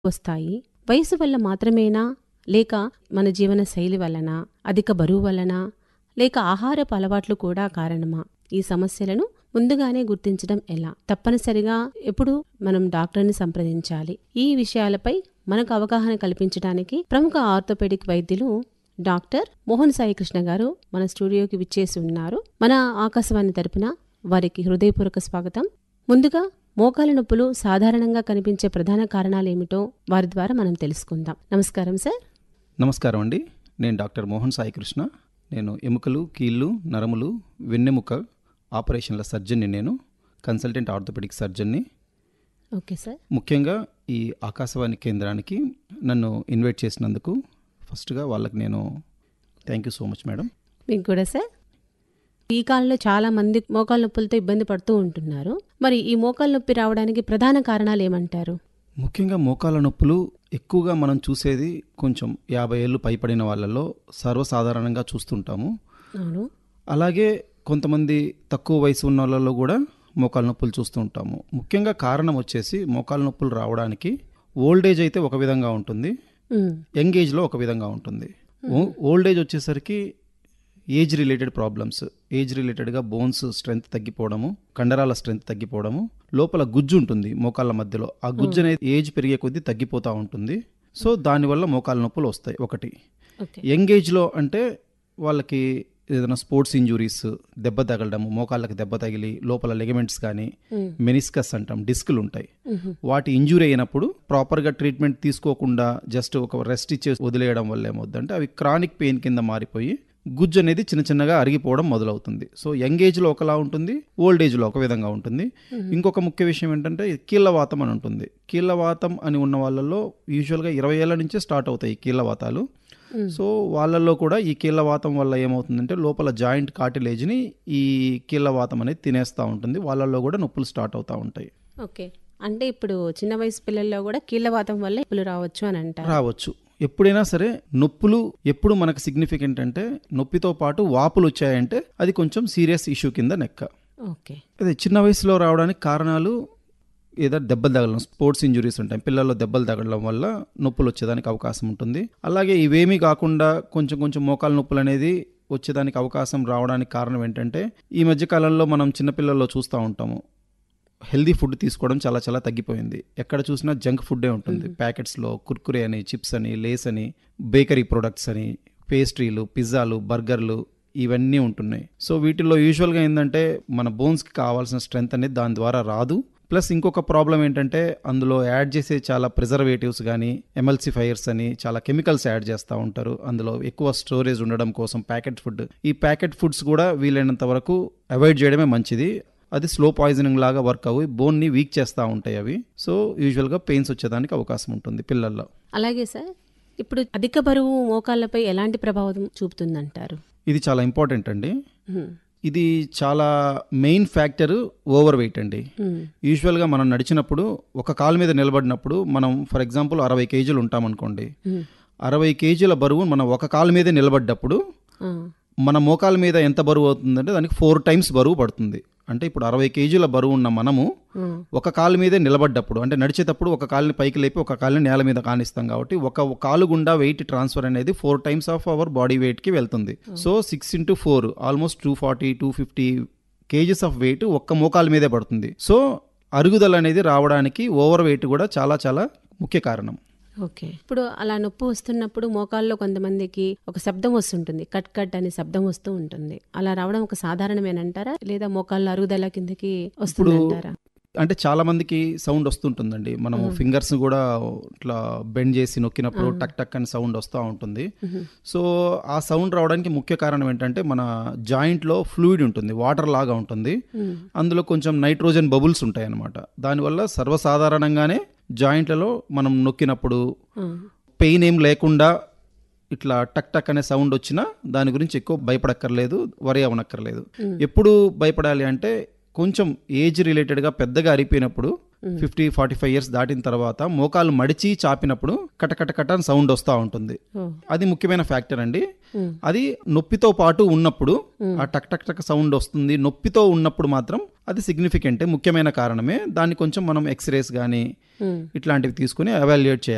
వస్తాయి వయసు వల్ల మాత్రమేనా లేక మన జీవన శైలి వలన అధిక బరువు వలన లేక ఆహారపు అలవాట్లు కూడా కారణమా ఈ సమస్యలను ముందుగానే గుర్తించడం ఎలా తప్పనిసరిగా ఎప్పుడు మనం డాక్టర్ని సంప్రదించాలి ఈ విషయాలపై మనకు అవగాహన కల్పించడానికి ప్రముఖ ఆర్థోపెడిక్ వైద్యులు డాక్టర్ మోహన్ సాయి కృష్ణ గారు మన స్టూడియోకి విచ్చేసి ఉన్నారు మన ఆకాశవాణి తరపున వారికి హృదయపూర్వక స్వాగతం ముందుగా మోకాల నొప్పులు సాధారణంగా కనిపించే ప్రధాన కారణాలేమిటో వారి ద్వారా మనం తెలుసుకుందాం నమస్కారం సార్ నమస్కారం అండి నేను డాక్టర్ మోహన్ సాయి కృష్ణ నేను ఎముకలు కీళ్ళు నరములు వెన్నెముక ఆపరేషన్ల సర్జన్ని నేను కన్సల్టెంట్ ఆర్థోపెడిక్ సర్జన్ని ఓకే సార్ ముఖ్యంగా ఈ ఆకాశవాణి కేంద్రానికి నన్ను ఇన్వైట్ చేసినందుకు ఫస్ట్గా వాళ్ళకి నేను thank you so much madam మీకు కూడా సార్ ఈ కాలంలో చాలా మంది మోకాల నొప్పులతో ఇబ్బంది పడుతూ ఉంటున్నారు మరి ఈ మోకాల నొప్పి రావడానికి ప్రధాన కారణాలు ఏమంటారు ముఖ్యంగా మోకాల నొప్పులు ఎక్కువగా మనం చూసేది కొంచెం యాభై ఏళ్ళు పైపడిన వాళ్ళలో సర్వసాధారణంగా చూస్తుంటాము అవును అలాగే కొంతమంది తక్కువ వయసు ఉన్న వాళ్ళలో కూడా మోకాలు నొప్పులు చూస్తూ ఉంటాము ముఖ్యంగా కారణం వచ్చేసి మోకాలు నొప్పులు రావడానికి ఓల్డ్ ఏజ్ అయితే ఒక విధంగా ఉంటుంది ఉమ్, యంగ్ ఏజ్లో ఒక విధంగా ఉంటుంది ఓ- ఓల్డ్ ఏజ్ వచ్చేసరికి ఏజ్ రిలేటెడ్ ప్రాబ్లమ్స్ ఏజ్ రిలేటెడ్గా బోన్స్ స్ట్రెంగ్త్ తగ్గిపోవడము కండరాల స్ట్రెంగ్త్ తగ్గిపోవడము లోపల గుజ్జు ఉంటుంది మోకాళ్ళ మధ్యలో ఆ గుజ్జు అనేది ఏజ్ పెరిగే కొద్దీ తగ్గిపోతూ ఉంటుంది సో దానివల్ల మోకాళ్ళ నొప్పులు వస్తాయి ఒకటి ఓకే యంగ్ ఏజ్లో అంటే వాళ్ళకి ఏదైనా స్పోర్ట్స్ ఇంజురీస్ దెబ్బ తగలడము మోకాళ్ళకి దెబ్బ తగిలి లోపల లెగమెంట్స్ కానీ ఉమ్, మెనిస్కస్ అంటాం డిస్కులు ఉంటాయి ఉహు, వాటి ఇంజురీ అయినప్పుడు ప్రాపర్గా ట్రీట్మెంట్ తీసుకోకుండా జస్ట్ ఒక రెస్ట్ ఇచ్చే వదిలేయడం వల్ల ఏమవుద్దంటే అవి క్రానిక్ పెయిన్ కింద మారిపోయి గుజ్జు అనేది చిన్న చిన్నగా అరిగిపోవడం మొదలవుతుంది సో యంగ్ ఏజ్లో ఒకలా ఉంటుంది ఓల్డ్ ఏజ్లో ఒక విధంగా ఉంటుంది ఇంకొక ముఖ్య విషయం ఏంటంటే కీళ్ళవాతం అని ఉంటుంది కీళ్ళవాతం అని ఉన్న వాళ్ళలో యూజువల్గా ఇరవై ఏళ్ళ నుంచే స్టార్ట్ అవుతాయి ఈ కీళ్ళవాతాలు ఉమ్, సో వాళ్ళల్లో కూడా ఈ కీళ్ళవాతం వల్ల ఏమవుతుందంటే లోపల జాయింట్ కార్టిలేజ్ని ఈ కీళ్ళవాతం అనేది తినేస్తూ ఉంటుంది వాళ్ళల్లో కూడా నొప్పులు స్టార్ట్ అవుతూ ఉంటాయి ఓకే అంటే ఇప్పుడు చిన్న వయసు పిల్లల్లో కూడా కీళ్ళవాతం వల్ల నొప్పులు రావచ్చు అని అంటారు రావచ్చు ఎప్పుడైనా సరే నొప్పులు ఎప్పుడు మనకు సిగ్నిఫికెంట్ అంటే నొప్పితో పాటు వాపులు వచ్చాయంటే అది కొంచెం సీరియస్ ఇష్యూ కింద నెక్క ఓకే అదే చిన్న వయసులో రావడానికి కారణాలు ఏదో దెబ్బలు తగలడం స్పోర్ట్స్ ఇంజురీస్ ఉంటాయి పిల్లల్లో దెబ్బలు తగలడం వల్ల నొప్పులు వచ్చేదానికి అవకాశం ఉంటుంది అలాగే ఇవేమీ కాకుండా కొంచెం కొంచెం మోకాల నొప్పులు అనేది వచ్చేదానికి అవకాశం రావడానికి కారణం ఏంటంటే ఈ మధ్య కాలంలో మనం చిన్నపిల్లల్లో చూస్తూ ఉంటాము హెల్దీ ఫుడ్ తీసుకోవడం చాలా చాలా తగ్గిపోయింది ఎక్కడ చూసినా జంక్ ఫుడ్డే ఉంటుంది ప్యాకెట్స్లో కుర్కురే అని చిప్స్ అని లేస్ అని బేకరీ ప్రొడక్ట్స్ అని పేస్ట్రీలు పిజ్జాలు బర్గర్లు ఇవన్నీ ఉంటున్నాయి సో వీటిల్లో యూజువల్గా ఏంటంటే మన బోన్స్కి కావాల్సిన స్ట్రెంగ్త్ అనేది దాని ద్వారా రాదు ప్లస్ ఇంకొక ప్రాబ్లం ఏంటంటే అందులో యాడ్ చేసే చాలా ప్రిజర్వేటివ్స్ కానీ ఎమల్సిఫైయర్స్ అని చాలా కెమికల్స్ యాడ్ చేస్తూ ఉంటారు అందులో ఎక్కువ స్టోరేజ్ ఉండడం కోసం ప్యాకెట్ ఫుడ్ ఈ ప్యాకెట్ ఫుడ్స్ కూడా వీలైనంత వరకు అవాయిడ్ చేయడమే మంచిది అది స్లో పాయిజనింగ్ లాగా వర్క్ అవి బోన్ని వీక్ చేస్తూ ఉంటాయి అవి సో యూజువల్గా పెయిన్స్ వచ్చేదానికి అవకాశం ఉంటుంది పిల్లల్లో అలాగే సార్ ఇప్పుడు అధిక బరువు మోకాళ్ళపై ఎలాంటి ప్రభావం చూపుతుందంటారు ఇది చాలా ఇంపార్టెంట్ అండి ఉమ్, ఇది చాలా మెయిన్ ఫ్యాక్టర్ ఓవర్ వెయిట్ అండి ఉమ్, యూజువల్గా మనం నడిచినప్పుడు ఒక కాలు మీద నిలబడినప్పుడు మనం ఫర్ ఎగ్జాంపుల్ అరవై కేజీలు ఉంటామనుకోండి ఉమ్, అరవై కేజీల బరువు మనం ఒక కాలు మీదే నిలబడ్డప్పుడు ఆ, మన మోకాల మీద ఎంత బరువు అవుతుందంటే దానికి ఫోర్ టైమ్స్ బరువు పడుతుంది అంటే ఇప్పుడు అరవై కేజీల బరువు ఉన్న మనము ఆ, ఒక కాలు మీదే నిలబడ్డప్పుడు అంటే నడిచేటప్పుడు ఒక కాలుని పైకి లేపి ఒక కాలుని నేల మీద కానిస్తాం కాబట్టి ఒక కాలు గుండా వెయిట్ ట్రాన్స్ఫర్ అనేది four times of our body వెయిట్కి వెళ్తుంది so six into four almost two forty two fifty KGs of weight ఒక్క మోకాలు మీదే పడుతుంది సో అరుగుదల అనేది రావడానికి ఓవర్ వెయిట్ కూడా చాలా చాలా ముఖ్య కారణం ఓకే ఇప్పుడు అలా నొప్పి వస్తున్నప్పుడు మోకాల్లో కొంతమందికి ఒక శబ్దం వస్తుంటుంది కట్ కట్ అనే శబ్దం వస్తూ ఉంటుంది అలా రావడం ఒక సాధారణమేనంటారా లేదా మోకాళ్ళ అరుగుదల కిందకి వస్తుందంటారా అంటే చాలా మందికి సౌండ్ వస్తుంటుందండి మనము ఫింగర్స్ కూడా ఇట్లా బెండ్ చేసి నొక్కినప్పుడు టక్ టక్ అని సౌండ్ వస్తూ ఉంటుంది సో ఆ సౌండ్ రావడానికి ముఖ్య కారణం ఏంటంటే మన జాయింట్లో ఫ్లూయిడ్ ఉంటుంది వాటర్ లాగా ఉంటుంది ఉమ్, అందులో కొంచెం నైట్రోజన్ బబుల్స్ ఉంటాయి అన్నమాట దానివల్ల సర్వసాధారణంగానే జాయింట్లలో మనం నొక్కినప్పుడు ఆ, పెయిన్ ఏం లేకుండా ఇట్లా టక్ టక్ అనే సౌండ్ వచ్చినా దాని గురించి ఎక్కువ భయపడక్కర్లేదు వరి అవనక్కర్లేదు ఎప్పుడు భయపడాలి అంటే కొంచెం ఏజ్ రిలేటెడ్గా పెద్దగా అరిపోయినప్పుడు ఫిఫ్టీ ఫార్టీ ఫైవ్ ఇయర్స్ దాటిన తర్వాత మోకాలు మడిచి చాపినప్పుడు కట కట కట అని సౌండ్ వస్తూ ఉంటుంది ఓ, అది ముఖ్యమైన ఫ్యాక్టర్ అండి ఉమ్, అది నొప్పితో పాటు ఉన్నప్పుడు ఆ టక్ టక్ టక్ సౌండ్ వస్తుంది నొప్పితో ఉన్నప్పుడు మాత్రం అది సిగ్నిఫికెంటే ముఖ్యమైన కారణమే దాన్ని కొంచెం మనం ఎక్స్రేస్ కానీ ఉమ్. ఇట్లాంటివి తీసుకుని అవాల్యుయేట్ చేయాలి